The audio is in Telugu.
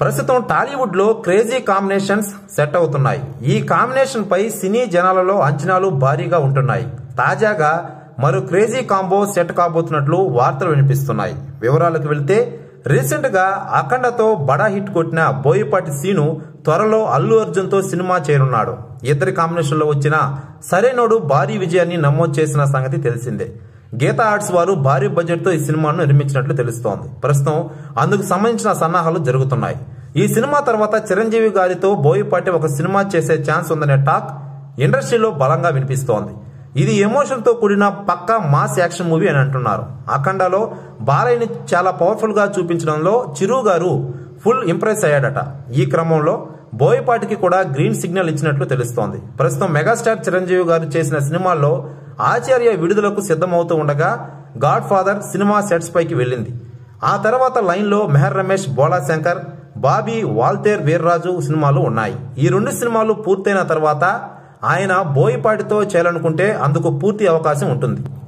ప్రస్తుతం టాలీవుడ్ లో క్రేజీ కాంబినేషన్స్ సెట్ అవుతున్నాయి ఈ కాంబినేషన్ పై సినీ జనాలలో అంచనాలు భారీగా ఉంటున్నాయి తాజాగా మరో క్రేజీ కాంబో సెట్ కాబోతున్నట్లు వార్తలు వినిపిస్తున్నాయి వివరాలకు వెళ్తే రీసెంట్ గా అఖండతో బడా హిట్ కొట్టిన బోయపాటి సీను త్వరలో అల్లు అర్జున్ తో సినిమా చేరున్నాడు ఇద్దరి కాంబినేషన్ లో వచ్చిన సరైనోడు భారీ విజయాన్ని నమోదు చేసిన సంగతి తెలిసిందే గీతా ఆర్ట్స్ వారు భారీ బడ్జెట్ తో ఈ సినిమాను నిర్మించినట్లు తెలుస్తోంది ప్రస్తుతం అందుకు సంబంధించిన సన్నాహాలు జరుగుతున్నాయి ఈ సినిమా తర్వాత చిరంజీవి గారితో బోయపాటి ఒక సినిమా చేసే ఛాన్స్ ఉందనే టాక్ ఇండస్ట్రీలో బలంగా వినిపిస్తోంది ఇది ఎమోషన్ తో కూడిన పక్కా మాస్ యాక్షన్ మూవీ అని అంటున్నారు అఖండలో బాలయ్యని చాలా పవర్ఫుల్ గా చూపించడంలో చిరు గారు ఫుల్ ఇంప్రెస్ అయ్యాడట ఈ క్రమంలో బోయపాటికి కూడా గ్రీన్ సిగ్నల్ ఇచ్చినట్లు తెలుస్తోంది ప్రస్తుతం మెగాస్టార్ చిరంజీవి గారు చేసిన సినిమాల్లో ఆచార్య విడుదలకు సిద్ధమవుతూ ఉండగా గాడ్ ఫాదర్ సినిమా సెట్స్ పైకి వెళ్ళింది ఆ తర్వాత లైన్లో మెహర్ రమేష్ బోలా శంకర్ బాబీ వాల్తేర్ వీర్రాజు సినిమాలు ఉన్నాయి ఈ రెండు సినిమాలు పూర్తయిన తర్వాత ఆయన బోయపాటితో చేయాలనుకుంటే అందుకు పూర్తి అవకాశం ఉంటుంది